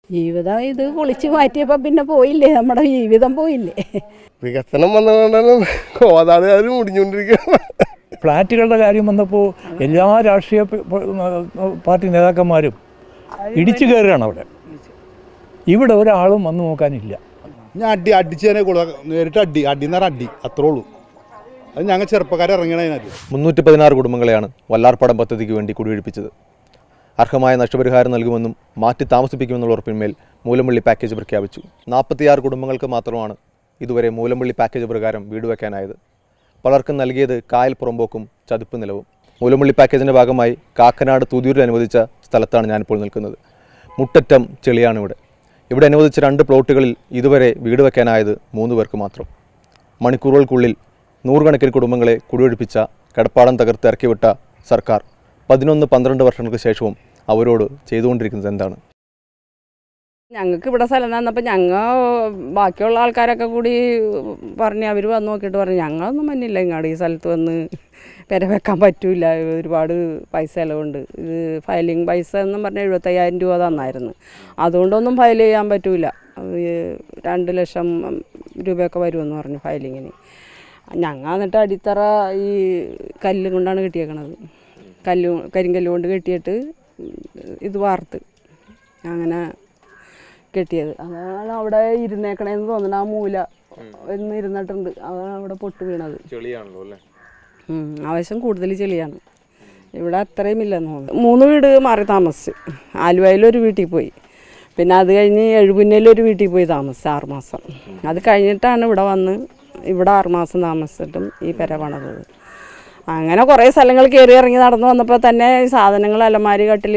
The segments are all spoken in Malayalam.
ജീവിതം ഇത് പൊളിച്ച് മാറ്റിയപ്പോൾ പിന്നെ പോയില്ലേ നമ്മുടെ ജീവിതം പോയില്ലേ വികസനം വന്നതുകൊണ്ടാണ് കോതാടുകാർ മുടിഞ്ഞുകൊണ്ടിരിക്കുകയാണ് ഫ്ലാറ്റുകളുടെ കാര്യം വന്നപ്പോൾ എല്ലാ രാഷ്ട്രീയ പ- പ- പാർട്ടി നേതാക്കന്മാരും ഇടിച്ചു കയറുകയാണ് അവിടെ ഇവിടെ ഒരാളും വന്നു നോക്കാനില്ല ഞാൻ അടി അടിച്ചതിനെ കൊള്ളു നേരിട്ട് അടി അടി എന്ന് പറഞ്ഞാൽ അടി അത്രേ ഉള്ളൂ അത് ഞങ്ങൾ ചെറുപ്പക്കാരെ ഇറങ്ങണതിനകത്ത് മുന്നൂറ്റി പതിനാറ് കുടുംബങ്ങളെയാണ് വല്ലാർപ്പാടം പദ്ധതിക്ക് വേണ്ടി കുടിയൊഴിപ്പിച്ചത് അർഹമായ നഷ്ടപരിഹാരം നൽകുമെന്നും മാറ്റി താമസിപ്പിക്കുമെന്നുള്ള ഉറപ്പിന്മേൽ മൂലമ്പള്ളി പാക്കേജ് പ്രഖ്യാപിച്ചു നാൽപ്പത്തിയാറ് കുടുംബങ്ങൾക്ക് മാത്രമാണ് ഇതുവരെ മൂലമ്പള്ളി പാക്കേജ് പ്രകാരം വീട് വയ്ക്കാനായത് പലർക്കും നൽകിയത് കായൽ പുറമ്പോക്കും ചതുപ്പ് നിലവും മൂലമ്പള്ളി പാക്കേജിൻ്റെ ഭാഗമായി കാക്കനാട് തുതിയൂരിൽ അനുവദിച്ച സ്ഥലത്താണ് ഞാനിപ്പോൾ നിൽക്കുന്നത് മുട്ടറ്റം ചെളിയാണ് ഇവിടെ ഇവിടെ അനുവദിച്ച രണ്ട് പ്ലോട്ടുകളിൽ ഇതുവരെ വീട് വയ്ക്കാനായത് മൂന്ന് പേർക്ക് മാത്രം മണിക്കൂറുകൾക്കുള്ളിൽ നൂറുകണക്കിന് കുടുംബങ്ങളെ കുടിയൊഴിപ്പിച്ച കടപ്പാടം തകർത്ത് ഇറക്കിവിട്ട സർക്കാർ പതിനൊന്ന് പന്ത്രണ്ട് വർഷങ്ങൾക്ക് ശേഷവും അവരോട് ചെയ്തുകൊണ്ടിരിക്കുന്നത് എന്താണ് ഞങ്ങൾക്ക് ഇവിടെ സ്ഥലം തന്നപ്പോൾ ഞങ്ങൾ ബാക്കിയുള്ള ആൾക്കാരൊക്കെ കൂടി പറഞ്ഞ് അവർ വന്ന് നോക്കിയിട്ട് പറഞ്ഞു ഞങ്ങളൊന്നും മഞ്ഞില്ല ഇങ്ങോട്ട് ഈ സ്ഥലത്ത് വന്ന് പെര വെക്കാൻ പറ്റൂല ഒരുപാട് പൈസ ചിലവുണ്ട് ഇത് ഫയലിംഗ് പൈസ എന്നും പറഞ്ഞാൽ എഴുപത്തയ്യായിരം രൂപ തന്നായിരുന്നു അതുകൊണ്ടൊന്നും ഫയൽ ചെയ്യാൻ പറ്റൂല അത് രണ്ട് ലക്ഷം രൂപയൊക്കെ വരുമെന്ന് പറഞ്ഞു ഫയലിങ്ങിന് ഞങ്ങൾ എന്നിട്ട് അടിത്തറ ഈ കല്ലും കൊണ്ടാണ് കെട്ടിയേക്കണത് കല്ല് കരിങ്കല്ല് കൊണ്ട് കെട്ടിയിട്ട് ഇത് വാർത്ത് അങ്ങനെ കെട്ടിയത് അതാണ് അവിടെ ഇരുന്നേക്കണേന്ന് തോന്നണ ആ മൂല എന്ന് ഇരുന്നിട്ടുണ്ട് അതാണ് അവിടെ പൊട്ട് വീണത് ചെളിയാണല്ലോ അല്ലേ ഉം, ആവശ്യം കൂടുതൽ ചെളിയാണ് ഇവിടെ അത്രയും ഇല്ലെന്ന് തോന്നുന്നു മൂന്ന് വീട് മാറി താമസിച്ചു ആലുവയിലൊരു വീട്ടിൽ പോയി പിന്നെ അത് കഴിഞ്ഞ് എഴുപുന്നയിലൊരു വീട്ടിൽ പോയി താമസിച്ചു ആറുമാസം അത് കഴിഞ്ഞിട്ടാണ് ഇവിടെ വന്ന് ഇവിടെ ആറുമാസം താമസിച്ചിട്ടും ഈ പെര പണിതത് അങ്ങനെ കുറേ സ്ഥലങ്ങൾ കയറി ഇറങ്ങി നടന്നു വന്നപ്പോൾ തന്നെ സാധനങ്ങൾ അലമാരി കട്ടിൽ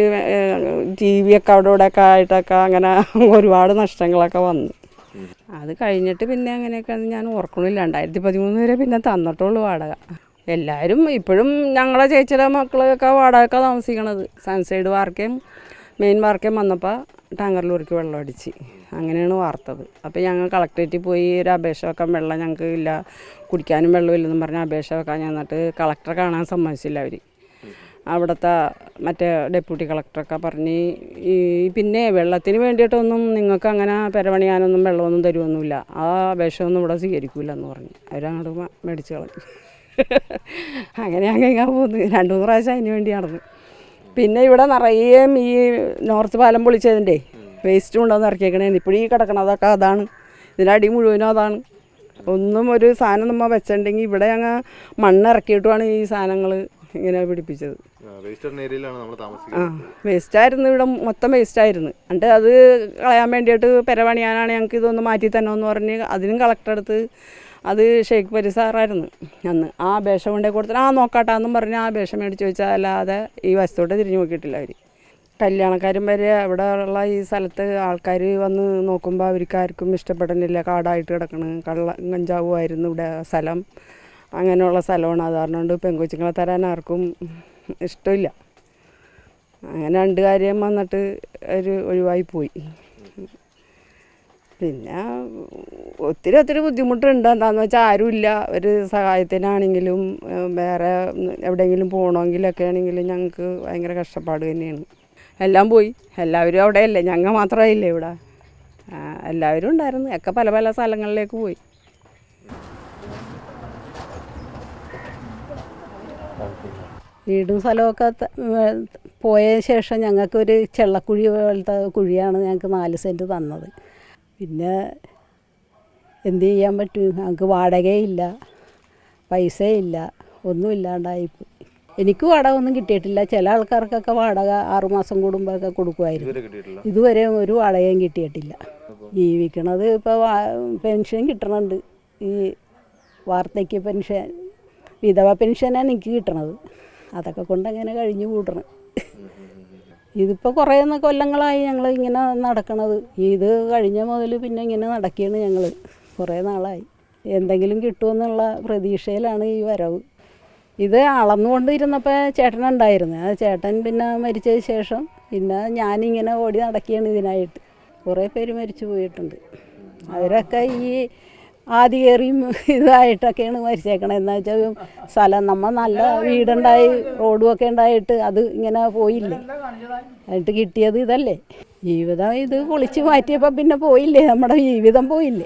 ടി വി ഒക്കെ അവിടെ ഇവിടെ ഒക്കെ ആയിട്ടൊക്കെ അങ്ങനെ ഒരുപാട് നഷ്ടങ്ങളൊക്കെ വന്നു അത് കഴിഞ്ഞിട്ട് പിന്നെ അങ്ങനെയൊക്കെ ഞാൻ ഓർക്കണില്ല രണ്ടായിരത്തി പതിമൂന്ന് വരെ പിന്നെ തന്നിട്ടുള്ളൂ വാടക എല്ലാവരും ഇപ്പോഴും ഞങ്ങളെ ചേച്ചിയുടെ മക്കളൊക്കെ വാടകയൊക്കെ താമസിക്കണത് സൺസൈഡ് വാർക്കയും മെയിൻ വാർക്കയും വന്നപ്പോൾ ടാങ്കറിലൂർക്ക് വെള്ളം അടിച്ച് അങ്ങനെയാണ് വാർത്തത് അപ്പോൾ ഞങ്ങൾ കളക്ടറേറ്റിൽ പോയി ഒരു അപേക്ഷ വെക്കാൻ വെള്ളം ഞങ്ങൾക്ക് ഇല്ല കുടിക്കാനും വെള്ളമില്ലെന്നും പറഞ്ഞ് അപേക്ഷ വെക്കാൻ ചെന്നിട്ട് കളക്ടറെ കാണാൻ സമ്മതിച്ചില്ല അവർ അവിടുത്തെ മറ്റേ ഡെപ്യൂട്ടി കളക്ടറൊക്കെ പറഞ്ഞ് ഈ പിന്നെ വെള്ളത്തിന് വേണ്ടിയിട്ടൊന്നും നിങ്ങൾക്ക് അങ്ങനെ പെരപണിയാനൊന്നും വെള്ളമൊന്നും തരുമൊന്നുമില്ല ആ അപേക്ഷയൊന്നും ഇവിടെ സ്വീകരിക്കില്ല എന്ന് പറഞ്ഞു അവരങ്ങോട്ട് മ- മേടിച്ച് കളഞ്ഞു അങ്ങനെ അങ്ങനെ പോകുന്നു രണ്ടു മൂന്ന് പ്രാവശ്യം അതിന് വേണ്ടി നടന്നു പിന്നെ ഇവിടെ നിറയേം ഈ നോർത്ത് പാലം പൊളിച്ചതിൻ്റെ വേസ്റ്റ് കൊണ്ടുവന്ന് ഇറക്കിയേക്കണേ ഇപ്പോഴും ഈ കിടക്കണതൊക്കെ അതാണ് ഇതിൻ്റെ അടി മുഴുവനും അതാണ് ഒന്നും ഒരു സാധനം നമ്മൾ വെച്ചിട്ടുണ്ടെങ്കിൽ ഇവിടെ ഞങ്ങൾ മണ്ണ് ഇറക്കിയിട്ടുമാണ് ഈ സാധനങ്ങൾ ഇങ്ങനെ പിടിപ്പിച്ചത് വെസ്റ്റേൺ ഏരിയയിലാണ് നമ്മൾ ആ വേസ്റ്റായിരുന്നു ഇവിടെ മൊത്തം വേസ്റ്റായിരുന്നു എന്നിട്ട് അത് കളയാൻ വേണ്ടിയിട്ട് പെര പണിയാനാണ് ഞങ്ങൾക്ക് ഇതൊന്ന് മാറ്റി തരണമെന്ന് പറഞ്ഞ് അതിനും കളക്ടർ അടുത്ത് അത് ഷെയ്ഖ് പരിസാറായിരുന്നു അന്ന് ആ അപേക്ഷ കൊണ്ടേ കൊടുത്തിട്ട് ആ നോക്കാട്ടാന്നും പറഞ്ഞ് ആ അപേക്ഷ മേടിച്ച് വെച്ചാൽ അല്ലാതെ ഈ വശത്തോട്ട് തിരിഞ്ഞു നോക്കിയിട്ടില്ല അവർ കല്യാണക്കാരും വരെ അവിടെ ഉള്ള ഈ സ്ഥലത്ത് ആൾക്കാർ വന്ന് നോക്കുമ്പോൾ അവർക്ക് ആർക്കും ഇഷ്ടപ്പെടുന്നില്ല കാടായിട്ട് കിടക്കണ് കള്ള കഞ്ചാവുമായിരുന്നു ഇവിടെ സ്ഥലം അങ്ങനെയുള്ള സ്ഥലമാണ് അത് കാരണം കൊണ്ട് പെങ്കൊച്ചുങ്ങളെ തരാൻ ആർക്കും ഇഷ്ടമില്ല അങ്ങനെ രണ്ട് കാര്യം വന്നിട്ട് ഒരു ഒഴിവായി പോയി പിന്നെ ഒത്തിരി ഒത്തിരി ബുദ്ധിമുട്ടുണ്ട് എന്താണെന്ന് വെച്ചാൽ ആരുമില്ല ഒരു സഹായത്തിനാണെങ്കിലും ഏഹ് വേറെ എവിടെയെങ്കിലും പോകണമെങ്കിലൊക്കെ ആണെങ്കിലും ഞങ്ങൾക്ക് ഭയങ്കര കഷ്ടപ്പാട് തന്നെയാണ് എല്ലാം പോയി എല്ലാവരും അവിടെയല്ലേ ഞങ്ങൾ മാത്രമായില്ലേ ഇവിടെ ആ, എല്ലാവരും ഉണ്ടായിരുന്നു ഒക്കെ പല പല സ്ഥലങ്ങളിലേക്ക് പോയി വീടും സ്ഥലമൊക്കെ ത- വേ- പോയ ശേഷം ഞങ്ങൾക്കൊരു ചെള്ളക്കുഴി പോലത്തെ കുഴിയാണ് ഞങ്ങൾക്ക് നാല് സെൻറ്റ് തന്നത് പിന്നെ എന്ത് ചെയ്യാൻ പറ്റും ഞങ്ങൾക്ക് വാടകയില്ല പൈസയില്ല ഒന്നും ഇല്ലാണ്ടായിപ്പോയി എനിക്ക് വാടക ഒന്നും കിട്ടിയിട്ടില്ല ചില ആൾക്കാർക്കൊക്കെ വാടക ആറുമാസം കൂടുമ്പോഴൊക്കെ കൊടുക്കുമായിരുന്നു ഇതുവരെ ഒരു വാടകയും കിട്ടിയിട്ടില്ല ജീവിക്കണത് ഇപ്പോൾ പെൻഷൻ കിട്ടണുണ്ട് ഈ വാർദ്ധക്യ പെൻഷൻ വിധവ പെൻഷനാണ് എനിക്ക് കിട്ടണത് അതൊക്കെ കൊണ്ട് അങ്ങനെ കഴിഞ്ഞു കൂട്ടണം ഇതിപ്പോൾ കുറേ ന- കൊല്ലങ്ങളായി ഞങ്ങൾ ഇങ്ങനെ നടക്കണത് ഇത് കഴിഞ്ഞ മുതൽ പിന്നെ ഇങ്ങനെ നടക്കുകയാണ് ഞങ്ങൾ കുറേ നാളായി എന്തെങ്കിലും കിട്ടുമെന്നുള്ള പ്രതീക്ഷയിലാണ് ഈ വരവ് ഇത് അളന്നുകൊണ്ടിരുന്നപ്പോൾ ചേട്ടനുണ്ടായിരുന്നു ആ ചേട്ടൻ പിന്നെ മരിച്ചതിന് ശേഷം പിന്നെ ഞാനിങ്ങനെ ഓടി നടക്കുകയാണ് ഇതിനായിട്ട് കുറേ പേര് മരിച്ചു പോയിട്ടുണ്ട് അവരൊക്കെ ഈ ആദ്യേറിയും ഇതായിട്ടൊക്കെയാണ് മരിച്ചേക്കണത് എന്താ വെച്ചാൽ സ്ഥലം നമ്മൾ നല്ല വീടുണ്ടായി റോഡും ഒക്കെ ഉണ്ടായിട്ട് അത് ഇങ്ങനെ പോയില്ലേ ആയിട്ട് കിട്ടിയത് ഇതല്ലേ ജീവിതം ഇത് പൊളിച്ച് മാറ്റിയപ്പോൾ പിന്നെ പോയില്ലേ നമ്മുടെ ജീവിതം പോയില്ലേ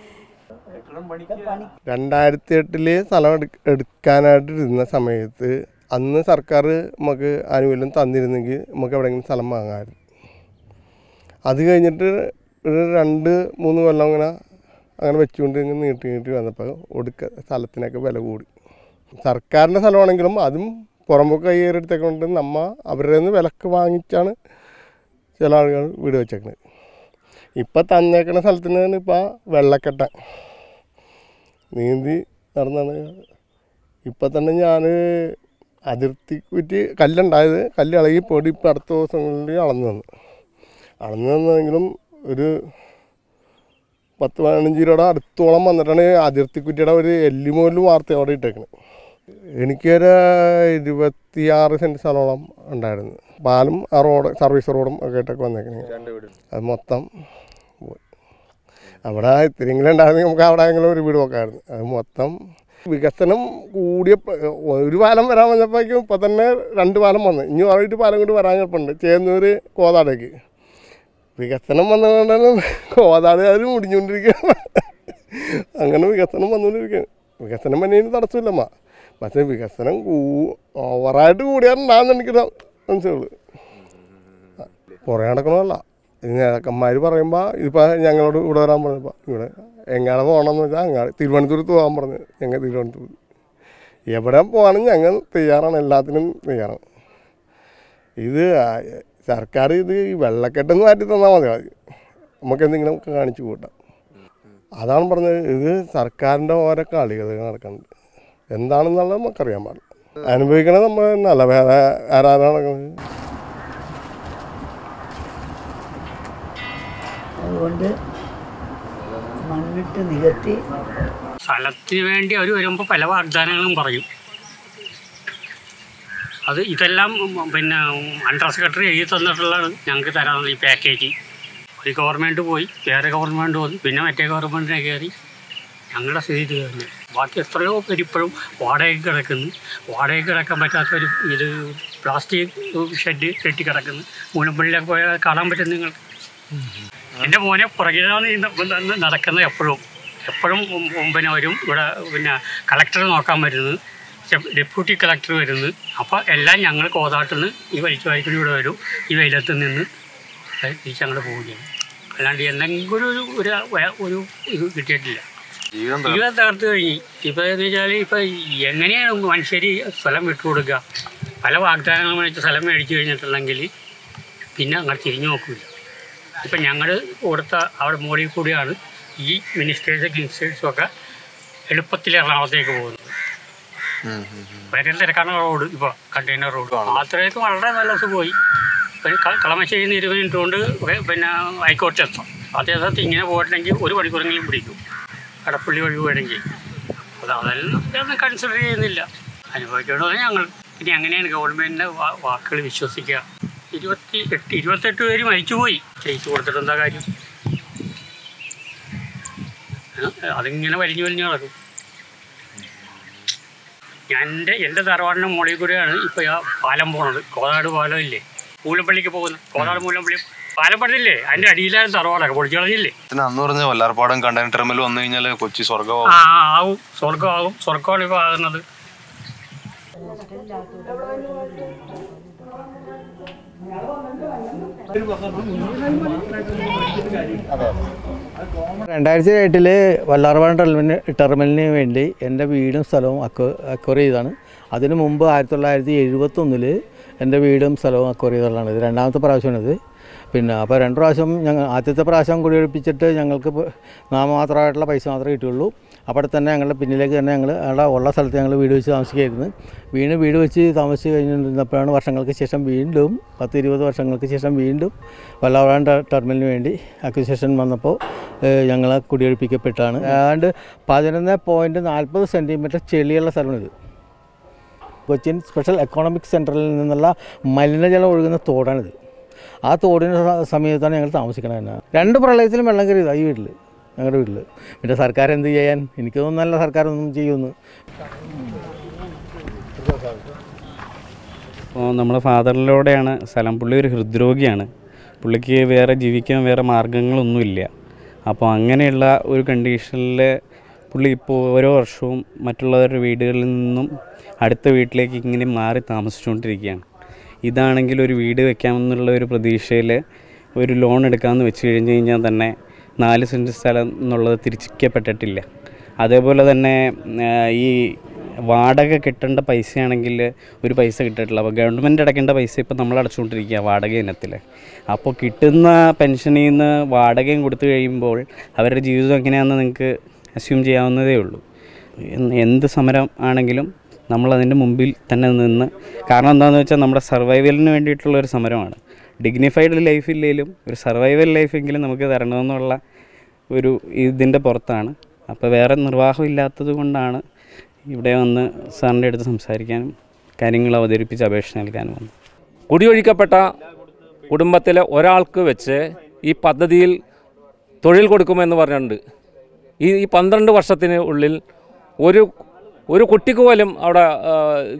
രണ്ടായിരത്തി എട്ടില് സ്ഥലം എടു എടുക്കാനായിട്ട് ഇരുന്ന സമയത്ത് അന്ന് സർക്കാർ നമുക്ക് ആനുകൂല്യം തന്നിരുന്നെങ്കിൽ നമുക്ക് എവിടെയെങ്കിലും സ്ഥലം വാങ്ങാമായിരുന്നു അത് കഴിഞ്ഞിട്ട് ഒരു രണ്ട് മൂന്ന് കൊല്ലം അങ്ങനെ അങ്ങനെ വെച്ചുകൊണ്ട് ഇങ്ങനെ നീട്ടി നീട്ടി വന്നപ്പോൾ ഒടുക്ക സ്ഥലത്തിനൊക്കെ വില കൂടി സർക്കാരിൻ്റെ സ്ഥലമാണെങ്കിലും അതും പുറമ്പോക്ക് കയ്യേറെടുത്തേക്കൊണ്ട് നമ്മ അവരുടെ നിന്ന് വിലക്ക് വാങ്ങിച്ചാണ് ചില ആളുകൾ വീട് വെച്ചേക്കുന്നത് ഇപ്പം തന്നേക്കണ സ്ഥലത്തിന് ഇപ്പം വെള്ളക്കെട്ട നീന്തി നടന്നാണ് ഇപ്പം തന്നെ ഞാൻ അതിർത്തി കുറ്റി കല്ലുണ്ടായത് കല്ല് ഇളകി പോയിട്ട് ഇപ്പം അടുത്ത ദിവസങ്ങളിൽ അളന്നു തന്നു അളന്നു തന്നെങ്കിലും ഒരു പത്ത് പതിനഞ്ച് രൂപയുടെ അടുത്തോളം വന്നിട്ടാണ് അതിർത്തി കുറ്റിയുടെ ഒരു എല്ലിമോല് വാർത്ത അവിടെ ഇട്ടേക്കുന്നത് എനിക്കൊരു ഇരുപത്തിയാറ് സെൻറ്റ് സ്ഥലമോളം ഉണ്ടായിരുന്നു പാലും ആ റോഡ് സർവീസ് റോഡും ഒക്കെ ആയിട്ടൊക്കെ വന്നേക്കണേ അത് മൊത്തം പോയി അവിടെ ഇത്തിരിയെങ്കിലും ഉണ്ടായിരുന്നെങ്കിൽ നമുക്ക് അവിടെ എങ്കിലും ഒരു വീട് വെക്കാമായിരുന്നു അത് മൊത്തം വികസനം കൂടിയ ഒരു പാലം വരാൻ വന്നപ്പോഴേക്കും ഇപ്പം തന്നെ രണ്ട് പാലം വന്നു ഇനി ഒരു പാലം കൂടി വരാൻ ചിലപ്പുണ്ട് ചേന്നൂർ കോതാടേക്ക് വികസനം വന്നുകൊണ്ടാണ് കോതാടുകാർ മുടിഞ്ഞുകൊണ്ടിരിക്കുകയാണ് അങ്ങനെ വികസനം വന്നുകൊണ്ടിരിക്കുകയാണ് വികസനം വന്നതിന് തടസ്സമില്ലമ്മ പക്ഷേ വികസനം കൂ ഓവറായിട്ട് കൂടിയാറുണ്ടാകുന്ന എനിക്ക് മനസ്സിലുള്ളൂ കുറേ നടക്കണമല്ല ഈ നേതാക്കന്മാർ പറയുമ്പോൾ ഇതിപ്പോൾ ഞങ്ങളോട് ഇവിടെ വരാൻ പറഞ്ഞപ്പോൾ ഇവിടെ എങ്ങാടെ പോകണമെന്ന് വെച്ചാൽ അങ്ങാട് തിരുവനന്തപുരത്ത് പോകാൻ പറഞ്ഞു ഞങ്ങൾ തിരുവനന്തപുരം എവിടെ പോകാനും ഞങ്ങൾ തയ്യാറാണ് എല്ലാത്തിനും തയ്യാറാണ് ഇത് ആ- സർക്കാർ ഇത് ഈ വെള്ളക്കെട്ടെന്ന് മാറ്റി തന്നാൽ മതി അത് നമുക്ക് എന്തെങ്കിലും ഒക്കെ കാണിച്ചു കൂട്ടാം അതാണ് പറഞ്ഞത് ഇത് സർക്കാരിൻ്റെ ഓരോ കളികൾ നടക്കുന്നുണ്ട് എന്താണെന്നുള്ളത് നമുക്കറിയാൻ പാടില്ല അനുഭവിക്കണത് നമ്മൾ തന്നെയല്ല വേറെ ആരാണ് നടക്കുന്നത് അതുകൊണ്ട് മണ്ണിട്ട് നികത്തി സ്ഥലത്തിന് വേണ്ടി അവർ വരുമ്പോൾ പല വാഗ്ദാനങ്ങളും പറയും അത് ഇതെല്ലാം ഉം, പിന്നെ അണ്ടർ സെക്രട്ടറി എഴുതി തന്നിട്ടുള്ളതാണ് ഞങ്ങൾക്ക് തരാനുള്ള ഈ പാക്കേജ് ഒരു ഗവൺമെൻറ് പോയി വേറെ ഗവൺമെൻറ് വന്നു പിന്നെ മറ്റേ ഗവൺമെൻറ്റിനെ കയറി ഞങ്ങളുടെ സ്ഥിതി ഇത് തന്നെ ബാക്കി എത്രയോ പേര് ഇപ്പോഴും വാടകയ്ക്ക് കിടക്കുന്നു വാടകയ്ക്ക് കിടക്കാൻ പറ്റാത്ത ഒരു ഇത് പ്ലാസ്റ്റിക് ഷെഡ് കെട്ടി കിടക്കുന്നു മൂലമ്പള്ളിയിലൊക്കെ പോയാൽ കാണാൻ പറ്റും നിങ്ങൾ എൻ്റെ മോനെ പുറകിലാണ് ഈ ന- ന- നടക്കുന്നത് എപ്പോഴും എപ്പോഴും മും- മുമ്പിനെ വരും ഇവിടെ പിന്നെ കളക്ടർ നോക്കാൻ വരുന്നത് ചെ- ഡെപ്യൂട്ടി കളക്ടർ വരുന്നത് അപ്പോൾ എല്ലാം ഞങ്ങൾ കോതാട്ടിൽ നിന്ന് ഈ വലിച്ചു വായിക്കുന്ന ഇവിടെ വരും ഈ വെയിലത്ത് നിന്ന് തിരിച്ചങ്ങോട്ട് പോവുകയാണ് അല്ലാണ്ട് എന്തെങ്കിലും ഒരു ഒരു വ- ഒരു ഇത് കിട്ടിയിട്ടില്ല ജീവിതം തകർത്ത് കഴിഞ്ഞ് ഇപ്പോൾ എന്ന് വെച്ചാൽ ഇപ്പോൾ എങ്ങനെയാണ് മനുഷ്യർ സ്ഥലം വിട്ടുകൊടുക്കുക പല വാഗ്ദാനങ്ങൾ മേടിച്ച് സ്ഥലം മേടിച്ചു കഴിഞ്ഞിട്ടുണ്ടെങ്കിൽ പിന്നെ അങ്ങോട്ട് തിരിഞ്ഞു നോക്കില്ല ഇപ്പം ഞങ്ങൾ കൊടുത്ത അവിടെ മോളിൽ കൂടിയാണ് ഈ മിനിസ്റ്റേഴ്സ് കിങ്സ്റ്റേഴ്സും ഒക്കെ എളുപ്പത്തിൽ എറണാകുളത്തേക്ക് പോകുന്നത് ഭയങ്കര തിരക്കാണ് റോഡ് ഇപ്പോൾ കണ്ടെയ്നർ റോഡ് അത്രയൊക്കെ വളരെ നല്ല സുഖമായി പിന്നെ ക- കളമശ്ശേരി നിന്ന് ഇരുപത് മിനിറ്റ് കൊണ്ട് വെ- പിന്നെ ഹൈക്കോടതി എത്താം അതേ സ്ഥലത്ത് ഇങ്ങനെ പോയിട്ടുണ്ടെങ്കിൽ ഒരു മണിക്കൂറെങ്കിലും പിടിക്കും കടപ്പള്ളി വഴി പോയെങ്കിൽ അത് അതെല്ലാം ഒന്നും കൺസിഡർ ചെയ്യുന്നില്ല അനുഭവിക്കേണ്ടത് ഞങ്ങൾ പിന്നെ എങ്ങനെയാണ് ഗവൺമെൻറ്റിൻ്റെ വാക്കുകൾ വിശ്വസിക്കുക ഇരുപത്തി എട്ട് ഇരുപത്തെട്ട് പേര് മരിച്ചുപോയി ചെയ്തു കൊടുത്തിട്ട് എന്താ കാര്യം ഏ? അതിങ്ങനെ വലിഞ്ഞു വലിഞ്ഞു നടക്കും ഞാൻ എൻ്റെ എൻ്റെ തറവാടിൻ്റെ മുകളിൽ കൂടെയാണ് ഇപ്പോൾ ആ പാലം പോണത് കോതാട് പാലം ഇല്ലേ മൂലപ്പള്ളിക്ക് പോകുന്നത് കോതാട് മൂലപ്പള്ളി പാലം പണിതില്ലേ അതിൻ്റെ അടിയിലാണ് തറവാടൊക്കെ പൊളിച്ചു കളഞ്ഞില്ലേ പിന്നെ അന്ന് പറഞ്ഞ വല്ലാർപ്പാടം കണ്ടെയ്നർ ടെർമിനൽ വന്നു കഴിഞ്ഞാൽ കൊച്ചി സ്വർഗമാവും ആ ആ, ആവും സ്വർഗമാകും സ്വർഗമാണ് ഇപ്പോൾ ആകുന്നത് രണ്ടായിരത്തി എട്ടില് വല്ലാർപാടം ടെർമിനൽ ടെർമിനലിന് വേണ്ടി എൻ്റെ വീടും സ്ഥലവും അക്വ അക്വയർ ചെയ്താണ് അതിനു മുമ്പ് ആയിരത്തി തൊള്ളായിരത്തി എഴുപത്തൊന്നിൽ എൻ്റെ വീടും സ്ഥലവും അക്വയർ ചെയ്തതാണ് ഇത് രണ്ടാമത്തെ പ്രാവശ്യമാണിത് പിന്നെ അപ്പോൾ രണ്ട് പ്രാവശ്യം ഞങ്ങൾ ആദ്യത്തെ പ്രാവശ്യം കുടിയൊഴിപ്പിച്ചിട്ട് ഞങ്ങൾക്ക് പ- നാമമാത്രമായിട്ടുള്ള പൈസ മാത്രമേ കിട്ടുകയുള്ളൂ അവിടെ തന്നെ ഞങ്ങളുടെ പിന്നിലേക്ക് തന്നെ ഞങ്ങൾ അവിടെ ഉള്ള സ്ഥലത്ത് ഞങ്ങൾ വീട് വെച്ച് താമസിക്കുകയായിരുന്നു വീണ് വീട് വെച്ച് താമസിച്ച് കഴിഞ്ഞിരുന്നപ്പോഴാണ് വർഷങ്ങൾക്ക് ശേഷം വീണ്ടും പത്ത് ഇരുപത് വർഷങ്ങൾക്ക് ശേഷം വീണ്ടും വല്ലാവഴാൻ ടെർമിനലിന് വേണ്ടി അക്വിസിഷൻ വന്നപ്പോൾ ഞങ്ങൾ കുടിയൊഴിപ്പിക്കപ്പെട്ടാണ് ഏതാണ്ട് പതിനൊന്ന് പോയിൻറ്റ് നാൽപ്പത് സെൻറ്റിമീറ്റർ ചെളിയുള്ള സ്ഥലമാണിത് കൊച്ചിൻ സ്പെഷ്യൽ എക്കണോമിക് സെൻറ്ററിൽ നിന്നുള്ള മലിനജലം ഒഴുകുന്ന തോടാണിത് ആ തോടിന് സ- സമീപത്താണ് ഞങ്ങൾ താമസിക്കണത് തന്നെ രണ്ട് പ്രളയത്തിലും വെള്ളം കയറിയതാണ് ഈ വീട്ടിൽ ഞങ്ങളുടെ വീട്ടിൽ പിന്നെ സർക്കാർ എന്ത് ചെയ്യാൻ എനിക്ക് തോന്നുന്നല്ല സർക്കാർ ഒന്നും ചെയ്യുമെന്ന് അപ്പോൾ നമ്മുടെ ഫാദറിലൂടെയാണ് സ്ഥലം പുള്ളി ഒരു ഹൃദ്രോഗിയാണ് പുള്ളിക്ക് വേറെ ജീവിക്കാൻ വേറെ മാർഗങ്ങളൊന്നുമില്ല അപ്പോൾ അങ്ങനെയുള്ള ഒരു കണ്ടീഷനിൽ പുള്ളി ഇപ്പോൾ ഓരോ വർഷവും മറ്റുള്ളവരുടെ വീടുകളിൽ നിന്നും അടുത്ത വീട്ടിലേക്ക് ഇങ്ങനെ മാറി താമസിച്ചുകൊണ്ടിരിക്കുകയാണ് ഇതാണെങ്കിൽ ഒരു വീട് വെക്കാമെന്നുള്ള ഒരു പ്രതീക്ഷയിൽ ഒരു ലോൺ എടുക്കാമെന്ന് വെച്ച് കഴിഞ്ഞ് കഴിഞ്ഞാൽ തന്നെ നാല് സെൻറ്റ് സ്ഥലം എന്നുള്ളത് തിരിച്ചിക്കപ്പെട്ടിട്ടില്ല അതേപോലെ തന്നെ ആ, ഈ വാടക കിട്ടേണ്ട പൈസയാണെങ്കിൽ ഒരു പൈസ കിട്ടിയിട്ടില്ല അപ്പോൾ ഗവൺമെൻറ് അടയ്ക്കേണ്ട പൈസ ഇപ്പോൾ നമ്മൾ അടച്ചുകൊണ്ടിരിക്കുക വാടക ഇനത്തിൽ അപ്പോൾ കിട്ടുന്ന പെൻഷനിൽ നിന്ന് വാടകയും കൊടുത്തു കഴിയുമ്പോൾ അവരുടെ ജീവിതം എങ്ങനെയാണെന്ന് നിങ്ങൾക്ക് അസ്യൂം ചെയ്യാവുന്നതേ ഉള്ളൂ എന്ത് എന്ത് സമരം ആണെങ്കിലും നമ്മളതിൻ്റെ മുമ്പിൽ തന്നെ നിന്ന് കാരണം എന്താണെന്ന് വെച്ചാൽ നമ്മുടെ സർവൈവലിന് വേണ്ടിയിട്ടുള്ള ഒരു സമരമാണ് ഡിഗ്നിഫൈഡ് ലൈഫ് ഇല്ലെങ്കിലും ഒരു സർവൈവൽ ലൈഫെങ്കിലും നമുക്ക് തരണമെന്നുള്ള ഒരു ഇതിൻ്റെ പുറത്താണ് അപ്പോൾ വേറെ നിർവാഹം ഇല്ലാത്തത് കൊണ്ടാണ് ഇവിടെ വന്ന് സാറിൻ്റെ അടുത്ത് സംസാരിക്കാനും കാര്യങ്ങൾ അവതരിപ്പിച്ച് അപേക്ഷ നൽകാനും വന്നത് കുടിയൊഴിക്കപ്പെട്ട കുടുംബത്തിലെ ഒരാൾക്ക് വെച്ച് ഈ പദ്ധതിയിൽ തൊഴിൽ കൊടുക്കുമെന്ന് പറഞ്ഞിട്ടുണ്ട് ഈ ഈ പന്ത്രണ്ട് വർഷത്തിന് ഉള്ളിൽ ഒരു ഒരു കുട്ടിക്ക് പോലും അവിടെ ആ,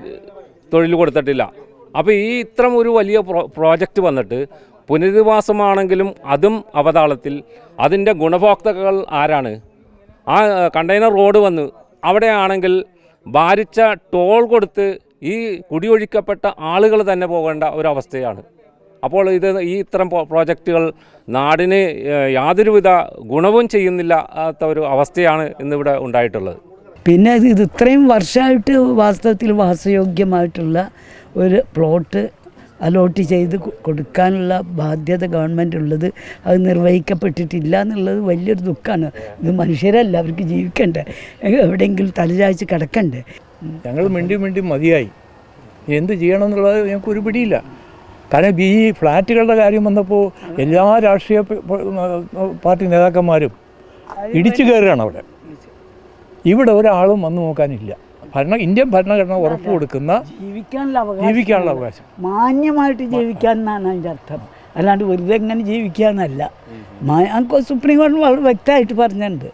തൊഴിൽ കൊടുത്തിട്ടില്ല അപ്പോൾ ഈ ഇത്തരം ഒരു വലിയ പ്രോ പ്രോജക്റ്റ് വന്നിട്ട് പുനരധിവാസമാണെങ്കിലും അതും അവതാളത്തിൽ അതിൻ്റെ ഗുണഭോക്താക്കൾ ആരാണ് ആ കണ്ടെയ്നർ റോഡ് വന്ന് അവിടെയാണെങ്കിൽ ഭാരിച്ച ടോൾ കൊടുത്ത് ഈ കുടിയൊഴിക്കപ്പെട്ട ആളുകൾ തന്നെ പോകേണ്ട ഒരവസ്ഥയാണ് അപ്പോൾ ഇത് ഈ ഇത്തരം പ്രോ- പ്രോജക്റ്റുകൾ നാടിന് ഏഹ്, യാതൊരുവിധ ഗുണവും ചെയ്യുന്നില്ലാത്ത ഒരു അവസ്ഥയാണ് ഇന്നിവിടെ ഉണ്ടായിട്ടുള്ളത് പിന്നെ ഇത് ഇത് ഇത്രയും വർഷമായിട്ട് വാസ്തവത്തിൽ വാസയോഗ്യമായിട്ടുള്ള ഒരു പ്ലോട്ട് അലോട്ട് ചെയ്ത് കൊ- കൊടുക്കാനുള്ള ബാധ്യത ഗവൺമെൻറ് ഉള്ളത് അത് നിർവഹിക്കപ്പെട്ടിട്ടില്ല എന്നുള്ളത് വലിയൊരു ദുഃഖമാണ് ഇത് മനുഷ്യരല്ല അവർക്ക് ജീവിക്കണ്ടേ എ- എവിടെയെങ്കിലും തലചായ്ച്ച് കിടക്കണ്ടേ ഞങ്ങൾ മിണ്ടി മിണ്ടി മതിയായി എന്ത് ചെയ്യണം എന്നുള്ളത് ഞങ്ങൾക്ക് ഒരു പിടിയില്ല കാരണം ഈ ഫ്ലാറ്റുകളുടെ കാര്യം വന്നപ്പോൾ എല്ലാ രാഷ്ട്രീയ പ- പ- പാർട്ടി നേതാക്കന്മാരും ഇടിച്ചു കയറുകയാണ് അവിടെ ഇവിടെ ഒരാളും വന്നു നോക്കാനില്ല ഭരണ ഇന്ത്യൻ ഭരണഘടന ഉറപ്പ് കൊടുക്കുന്ന ജീവിക്കാനുള്ള അവകാശം ജീവിക്കാനുള്ള അവകാശം മാന്യമായിട്ട് ജീവിക്കാൻ എന്നാണ് അതിൻ്റെ അർത്ഥം അല്ലാണ്ട് വെറുതെ എങ്ങനെ ജീവിക്കാന്നല്ല മാ- നമുക്ക് സുപ്രീം കോടതി വളരെ വ്യക്തമായിട്ട് പറഞ്ഞിട്ടുണ്ട്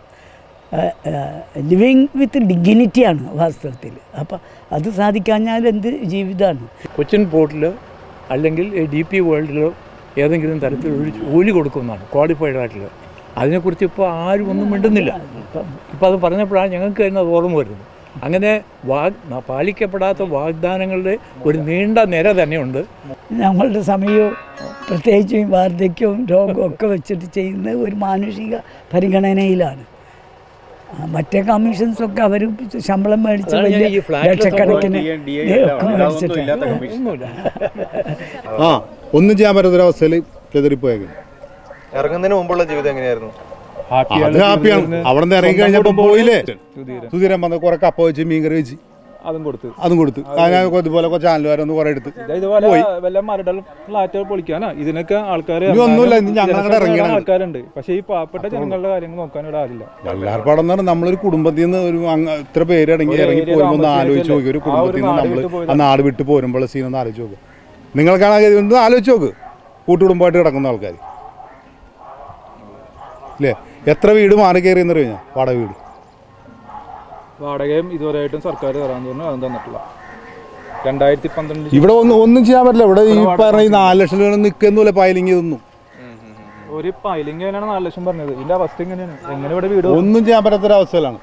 ലിവിങ് വിത്ത് ഡിഗ്നിറ്റിയാണ് വാസ്തവത്തിൽ അപ്പം അത് സാധിക്കാഞ്ഞാൽ എന്ത് ജീവിതമാണ് കൊച്ചിൻ പോർട്ടിൽ അല്ലെങ്കിൽ ഡി പി വേൾഡിലോ ഏതെങ്കിലും തരത്തിൽ ഒരു ജോലി കൊടുക്കുന്നതാണ് ക്വാളിഫൈഡ് ആയിട്ടുള്ള അതിനെക്കുറിച്ച് ഇപ്പോൾ ആരും ഒന്നും മിണ്ടുന്നില്ല ഇപ്പോൾ അത് പറഞ്ഞപ്പോഴാണ് ഞങ്ങൾക്ക് തന്നെ അത് ഓർമ്മ വരുന്നത് അങ്ങനെ വാഗ് പാലിക്കപ്പെടാത്ത വാഗ്ദാനങ്ങളുടെ ഒരു നീണ്ട നിര തന്നെയുണ്ട് നമ്മളുടെ സമയവും പ്രത്യേകിച്ചും ഈ വാർദ്ധക്യവും രോഗവും ഒക്കെ വെച്ചിട്ട് ചെയ്യുന്ന ഒരു മാനുഷിക പരിഗണനയിലാണ് ആ, മറ്റേ കമ്മീഷൻസൊക്കെ അവർ ശമ്പളം മേടിച്ച് അതാണ് ഞാൻ വലിയ ഈ ഫ്ലാറ്റിലെ ലക്ഷക്കണക്കിന് സംഭവം DA, ഒക്കെ മേടിച്ചിട്ട് ഒന്നുമില്ല ആ ഒന്നും ചെയ്യാൻ പറ്റാത്തൊരവസ്ഥയിൽ ചെതറിപ്പോയേക്കുന്നു ഇറങ്ങുന്നതിന് മുമ്പുള്ള ജീവിതം എങ്ങനെയായിരുന്നു അത് ഹാപ്പിയാണ് അവിടെ നിന്ന് ഇറങ്ങി കഴിഞ്ഞപ്പോൾ പോയില്ലേ സുധീരൻ വന്ന് കുറെ കപ്പ വെച്ച് മീൻകറി വെച്ച് അതും കൊടുത്ത് അതും കൊടുത്ത് അതിനെ ഇതുപോലെ ചാനലുകാരൊന്ന് കുറെ എടുത്ത് ഇത് ഇതുപോലെ പോയി വല്ല മരടൽ ഫ്ലാറ്റുകൾ പൊളിക്കാനാ ഇതിനൊക്കെ ആൾക്കാർ ഇനി ഒന്നുമില്ല, ഇനി ഞങ്ങൾ അങ്ങട് ഇറങ്ങിയാണ്. ആൾക്കാരുണ്ട് പക്ഷേ ഈ പാവപ്പെട്ട ജനങ്ങളുടെ കാര്യങ്ങൾ നോക്കാൻ ഇവിടെ ആരില്ല വല്ലാർപ്പാടം എന്ന് പറഞ്ഞാൽ നമ്മളൊരു കുടുംബത്തിൽ നിന്ന് ഒരു അങ്ങ് ഇത്ര പേര് ഇറങ്ങി ഒരു ഇറങ്ങി ഏരിയ പോരുമ്പോൾ ഒന്ന് താമസിച്ച് ആലോചിച്ച് നോക്കി ഒരു ആ ഒരു കുടുംബത്തിൽ നിന്ന് നാട് നമ്മൾ വിട്ട് പോയതാ. ആ നാട് വിട്ട് പോരുമ്പോൾ സീൻ ഒന്ന് ആലോചിച്ച് നോക്ക് നിങ്ങൾക്കാണ് ഒന്ന് ആലോചിച്ച് നോക്ക് കൂട്ടുകുടുംബമായിട്ട് കിടക്കുന്ന ആൾക്കാർ ഇല്ലേ എത്ര വീട് മാറി കയറി എന്ന് കഴിഞ്ഞാൽ വാടക വീട് വാടകയും ഇതുവരെയായിട്ടും സർക്കാർ തരാൻ തോന്നുന്നു അതും തന്നിട്ടില്ല രണ്ടായിരത്തി പന്ത്രണ്ട് ഇവിടെ ഒന്നും ഒന്നും ചെയ്യാൻ പറ്റില്ല ഇവിടെ ഈ പറഞ്ഞ ഈ നാല് ലക്ഷം രൂപ നിൽക്കുന്നില്ല പൈലിങ് ഇതൊന്നും ഒരു പൈലിംഗ് തന്നെയാണ് നാല് ലക്ഷം പറഞ്ഞത് ഇതിന്റെ അവസ്ഥ എങ്ങനെയാണ് എങ്ങനെ ഇവിടെ വീട് ഒന്നും ചെയ്യാൻ പറ്റാത്തൊരവസ്ഥയിലാണ്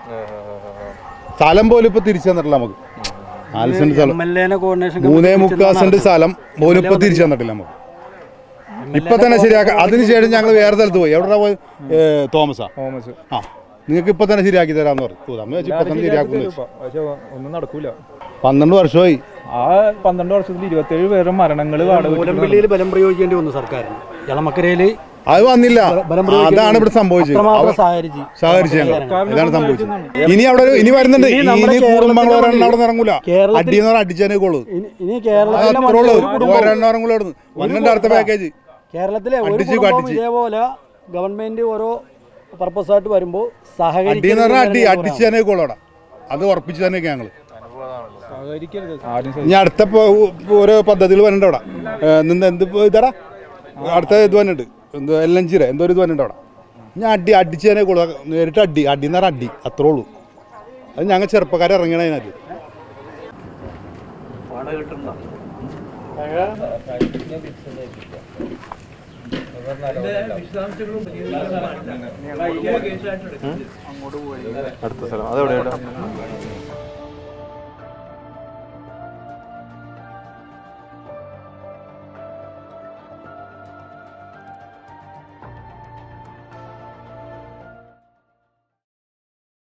സ്ഥലം പോലും ഇപ്പൊ തിരിച്ചു തന്നിട്ടില്ല നമുക്ക് നാല് സെന്റ് സ്ഥലം മൂന്നേ മുക്കാൽ സെന്റ് സ്ഥലം പോലും ഇപ്പൊ തിരിച്ചു തന്നിട്ടില്ല നമുക്ക് ഇപ്പൊ തന്നെ ശരിയാക്കാം അതിനുശേഷം ഞങ്ങൾ വേറെ സ്ഥലത്ത് പോയി എവിടെ പോയി ഏ, തോമസാ തോമസ് ആ നിങ്ങൾക്ക് ഇപ്പൊ തന്നെ ശരിയാക്കി തരാന്ന് പറഞ്ഞു ഓ, നമ്മ വെച്ച് ഇപ്പൊ തന്നെ ശരിയാക്കുന്നു വെച്ച്. പക്ഷെ ഒന്നും നടക്കൂല പന്ത്രണ്ട് വർഷമായി ആ പന്ത്രണ്ട് വർഷത്തിൽ ഇരുപത്തേഴ് പേരുടെ മരണങ്ങൾ മൂലമ്പള്ളിയിൽ ബലം പ്രയോഗിക്കേണ്ടി വന്നു സർക്കാരിന് ഇളമക്കരയില് അത് വന്നില്ല ബലം പ്രയോഗിക്കേണ്ടി അതാണ് ഇവിടെ സംഭവിച്ചത് അത്രമാത്രം അവ- സഹകരിച്ച് സഹകരിച്ച് ഞങ്ങൾ ഇതാണ് സംഭവിച്ചത് ഇനി അവിടെ ഒരു- ഇനി വരുന്നുണ്ട് ഇനി ഇനി നമ്മുടെ കുടുംബങ്ങൾ കേരളത്തിലെ ഒരെണ്ണം അവിടെ ഇറങ്ങൂല കേരളത്തിൽ- അടിയെന്ന് പറഞ്ഞാൽ അടിച്ചേനെ കൊള്ളു ഇനി- ഇനി കേരളത്തിലെ അത്രേ ഉള്ളൂ ഒരു കുടുംബവും- ഒരെണ്ണം ഇറങ്ങൂല അവിടെ വന്നിട്ട് അടുത്ത പാക്കേജ് കേരളത്തിലെ ഒരു അടിച്ച് കുടുംബവും കാട്ടിച്ച്. ഇതേപോലെ ഗവൺമെന്റ് ഓരോ പർപ്പസ് ആയിട്ട് വരുമ്പോൾ അടിയെന്ന് പറഞ്ഞാൽ അടി സഹകരിക്കുന്ന അടിച്ച് തന്നെ കൊള്ളു അവിടെ അത് ഉറപ്പിച്ച് തന്നെ ഞങ്ങൾ ആരും ഇനി അടുത്ത പോ- ഓരോ പദ്ധതികൾ വരുന്നുണ്ട് അവിടെ ഏ, നിന്ന് എന്ത് ഇപ്പൊ ഇതാടാ അടുത്ത ഇത് വന്നിട്ടുണ്ട് എന്തോ എൽ എൻ ജിയുടെ എന്തോ ഒരു ഇത് വന്നിട്ടുണ്ട് അവിടെ ഞാൻ അടി അടിച്ചതിനെ കൂടെ നേരിട്ട് അടി അടി എന്ന് പറഞ്ഞാൽ അടി അത്രേ ഉള്ളൂ അത് ഞങ്ങൾ ചെറുപ്പക്കാരെ ഇറങ്ങണ അതിനകത്ത് അടുത്ത സ്ഥലം അതെവിടെയാണ്